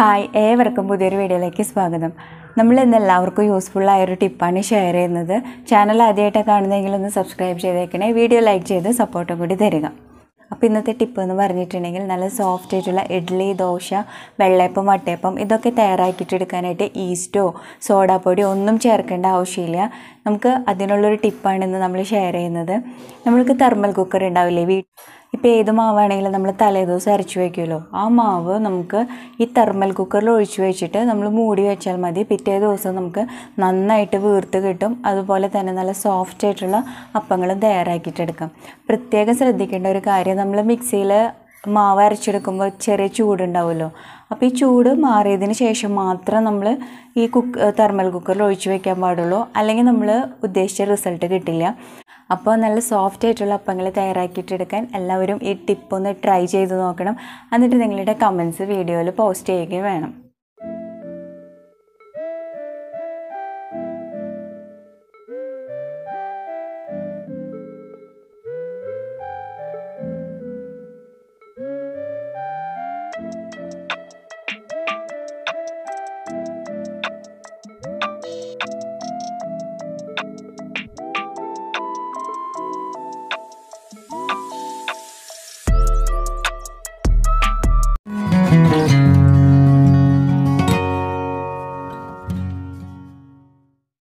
hi ഏവർക്കും പുതിയൊരു വീഡിയോയിലേക്ക് സ്വാഗതം നമ്മൾ ഇന്ന് എല്ലാവർക്കും യൂസ്ഫുൾ ആയ ഒരു ടിപ്പാണ് ഷെയർ ചെയ്യുന്നത് ചാനൽ ആദ്യമായിട്ട് കാണുന്നതെങ്കിൽ ഒന്ന് സബ്സ്ക്രൈബ് ചെയ്തേക്കണേ വീഡിയോ ലൈക്ക് ചെയ്ത് സപ്പോർട്ടും കൂടി തരിക അപ്പോൾ ഇന്നത്തെ ടിപ്പ് എന്ന് പറഞ്ഞിട്ടുണ്ടെങ്കിൽ നല്ല സോഫ്റ്റ് ആയിട്ടുള്ള ഇഡ്ഡലി ദോശ വെള്ളയപ്പം വട്ടയപ്പം ഇതൊക്കെ തയ്യാറാക്കിയിട്ട് എടുക്കാനായിട്ട് ഈസ്റ്റോ സോഡാപ്പൊടിയോ ഒന്നും ചേർക്കേണ്ട ആവശ്യമില്ല നമുക്ക് അതിനുള്ളൊരു ടിപ്പാണ് ഇന്ന് നമ്മൾ ഷെയർ ചെയ്യുന്നത് നമ്മൾക്ക് തെർമൽ കുക്കർ ഉണ്ടാവില്ലേ വീ ഇപ്പോൾ ഏത് മാവാണെങ്കിലും നമ്മൾ തലേദിവസം അരച്ച് വയ്ക്കുമല്ലോ ആ മാവ് നമുക്ക് ഈ തെർമൽ കുക്കറിൽ ഒഴിച്ച് വെച്ചിട്ട് നമ്മൾ മൂടി വെച്ചാൽ മതി പിറ്റേ ദിവസം നമുക്ക് നന്നായിട്ട് വീർത്ത് കിട്ടും അതുപോലെ തന്നെ നല്ല സോഫ്റ്റ് ആയിട്ടുള്ള അപ്പങ്ങളും തയ്യാറാക്കിയിട്ടെടുക്കാം പ്രത്യേകം ശ്രദ്ധിക്കേണ്ട ഒരു കാര്യം നമ്മൾ മിക്സിയിൽ മാവ് അരച്ചെടുക്കുമ്പോൾ ചെറിയ ചൂടുണ്ടാവുമല്ലോ അപ്പോൾ ഈ ചൂട് മാറിയതിന് ശേഷം മാത്രം നമ്മൾ ഈ കുക്ക് തെർമൽ കുക്കറിൽ ഒഴിച്ച് വെക്കാൻ പാടുള്ളൂ അല്ലെങ്കിൽ നമ്മൾ ഉദ്ദേശിച്ച റിസൾട്ട് കിട്ടില്ല അപ്പോൾ നല്ല സോഫ്റ്റ് ആയിട്ടുള്ള അപ്പങ്ങൾ തയ്യാറാക്കിയിട്ടെടുക്കാൻ എല്ലാവരും ഈ ടിപ്പ് ഒന്ന് ട്രൈ ചെയ്ത് നോക്കണം എന്നിട്ട് നിങ്ങളുടെ കമൻസ് വീഡിയോയിൽ പോസ്റ്റ് ചെയ്യുകയും വേണം